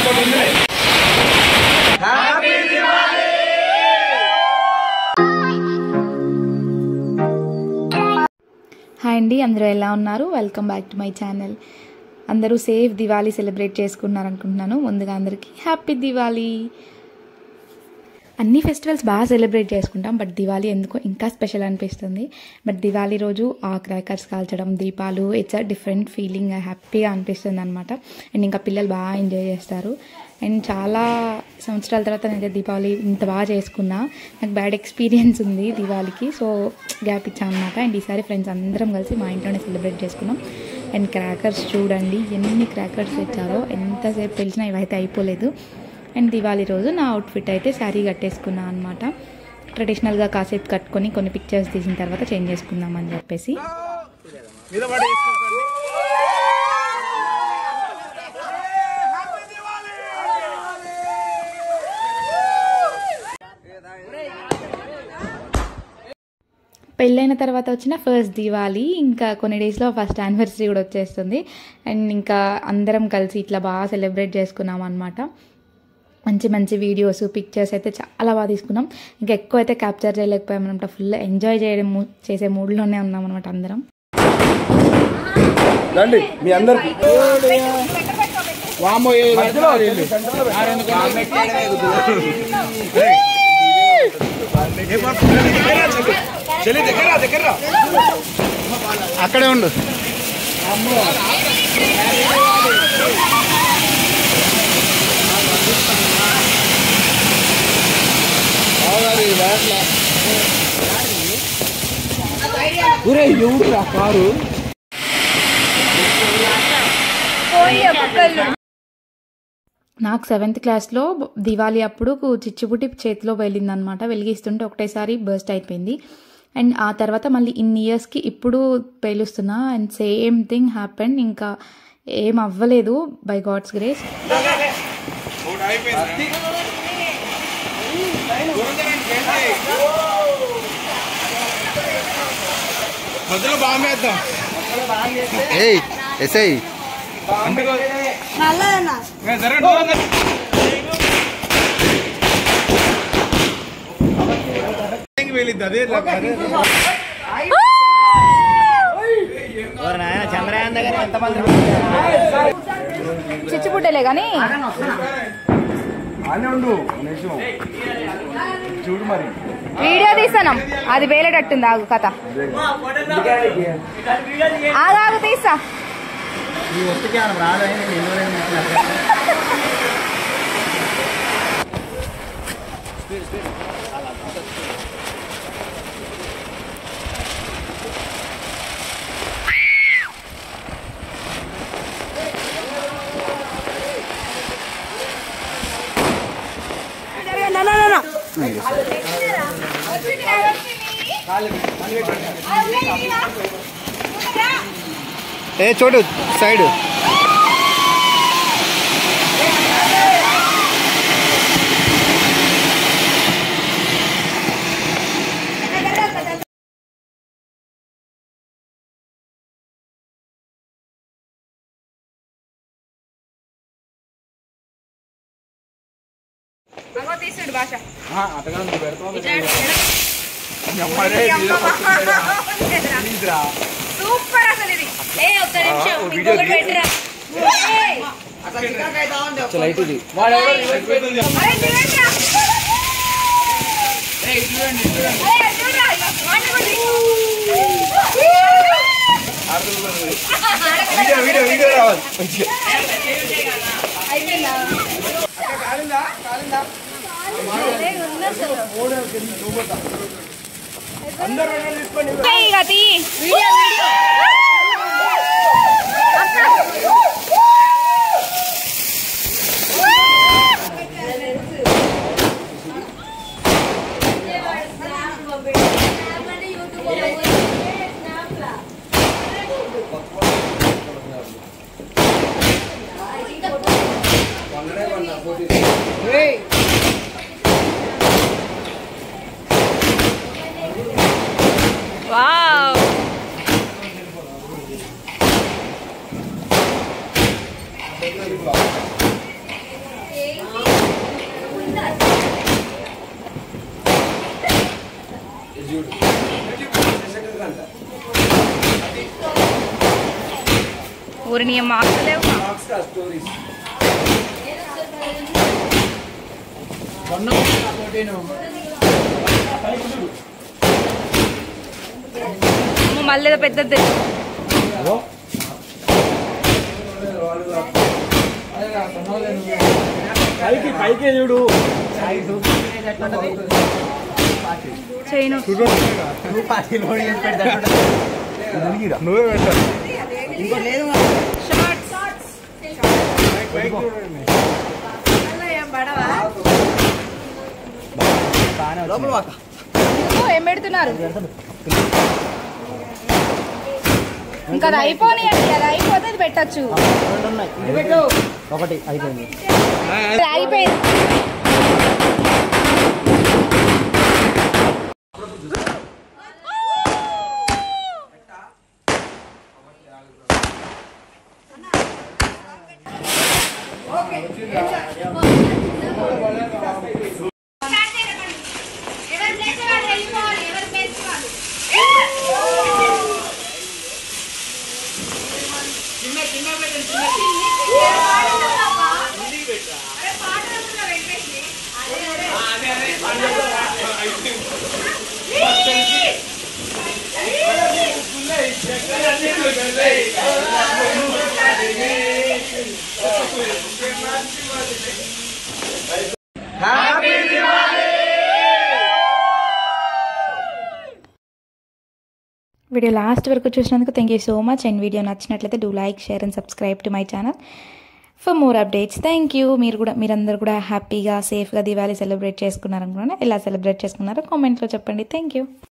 Hi అండి అందరూ ఎలా ఉన్నారు welcome back to my channel అందరూ సేఫ్ దివాళీ సెలబ్రేట్ చేసుకుంటున్నారు అనుకుంటున్నాను ముందుగా అందరికీ హ్యాపీ దివాళీ అన్ని ఫెస్టివల్స్ బాగా సెలబ్రేట్ చేసుకుంటాం బట్ దివాళీ ఎందుకో ఇంకా స్పెషల్ అనిపిస్తుంది బట్ దివాళీ రోజు ఆ క్రాకర్స్ కాల్చడం దీపాలు ఇట్స్ అ డిఫరెంట్ ఫీలింగ్ హ్యాపీగా అనిపిస్తుంది అనమాట అండ్ ఇంకా పిల్లలు బాగా ఎంజాయ్ చేస్తారు అండ్ చాలా సంవత్సరాల తర్వాత నేను దీపావళి ఇంత బాగా చేసుకున్నా నాకు బ్యాడ్ ఎక్స్పీరియన్స్ ఉంది దివాళీకి సో గ్యాప్ ఇచ్చాను అనమాట అండ్ ఈసారి ఫ్రెండ్స్ అందరం కలిసి మా ఇంట్లోనే సెలబ్రేట్ చేసుకున్నాం అండ్ క్రాకర్స్ చూడండి ఎన్ని క్రాకర్స్ తెచ్చారో ఎంతసేపు పిలిచినా ఇవైతే అయిపోలేదు అండ్ దివాళీ రోజు నా అవుట్ఫిట్ అయితే శారీ కట్టేసుకున్నా అనమాట ట్రెడిషనల్గా కాసేపు కట్టుకొని కొన్ని పిక్చర్స్ తీసిన తర్వాత చేంజ్ చేసుకుందాం అని చెప్పేసి పెళ్ళైన తర్వాత వచ్చిన ఫస్ట్ దివాళీ ఇంకా కొన్ని డేస్లో ఫస్ట్ యానివర్సరీ కూడా వచ్చేస్తుంది అండ్ ఇంకా అందరం కలిసి ఇట్లా బాగా సెలబ్రేట్ చేసుకున్నాం అనమాట మంచి మంచి వీడియోస్ పిక్చర్స్ అయితే చాలా బాగా తీసుకున్నాం ఇంకా ఎక్కువ అయితే క్యాప్చర్ చేయలేకపోయామన్నమాట ఫుల్ ఎంజాయ్ చేయడం మూ- చేసే మూడ్లోనే ఉన్నాం అనమాట అందరం రండి మీ అందరికి వామో ఏ చెల్లి దగ్గర దగ్గర అక్కడే ఉండు ఊరే ఎవరు కారు నాకు సెవెంత్ క్లాస్లో దివాళీ అప్పుడు చిచ్చుబుట్టి చేతిలో వెళ్ళిందనమాట వెలిగిస్తుంటే ఒకటేసారి బర్స్ట్ అయిపోయింది అండ్ ఆ తర్వాత మళ్ళీ ఇన్ని ఇయర్స్కి ఇప్పుడు పేలుస్తున్నా అండ్ సేమ్ థింగ్ హ్యాపెన్ ఇంకా ఏం అవ్వలేదు బై గాడ్స్ గ్రేస్ మధ్యలో బాగా వేద్దాం ఏయ్ ఎస్ఐ వెళ్ళిద్ది అదే అదే చిచ్చుబుట్టలే కానీ ఆనే ఉండు నిమిషం చూడు మరి వీడియో తీస్తాను అది వేలేటట్టుంది ఆగు కథ ఆగాగు తీస్తా ఏ చోటు సైడ్ తీసుడు భాష అతగా నువ్వు పెడతావు సూపర్ అసలు ఇది ఏ ఒక్క నిమిషం ఇంకొకటి పెట్టరా ఏయ్! లైట్ ఇది అరే చూడండిరా. ఏయ్, చూడరా. వాడిని కూడా వీడియో వీడియో వీడియో రావాలి మంచిగా అయిపోయిందా? ఏయ్, ఇక తీ. Video, video. వావ్ ఊరి నీ మాకలేవు స్టోరీస్ మళ్ళీ ఏదో పెద్దది పైకి పైకి చూడు చేయను నువ్వే పెట్టాలి ఏం పెడుతున్నారు ఇంకా అది అయిపోనియండి అది అయిపోతే అది పెట్టచ్చు ఒకటి అయిపోయింది అది అయిపోయింది వీడియో లాస్ట్ వరకు చూసినందుకు thank you so much and video నచ్చినట్లయితే do like share and subscribe to my channel for more updates thank you మీరు కూడా మీరందరూ కూడా హ్యాపీగా సేఫ్గా దివాళీ సెలబ్రేట్ చేసుకున్నారనుకున్నా ఎలా సెలబ్రేట్ చేసుకున్నారో కామెంట్లో చెప్పండి థ్యాంక్ యూ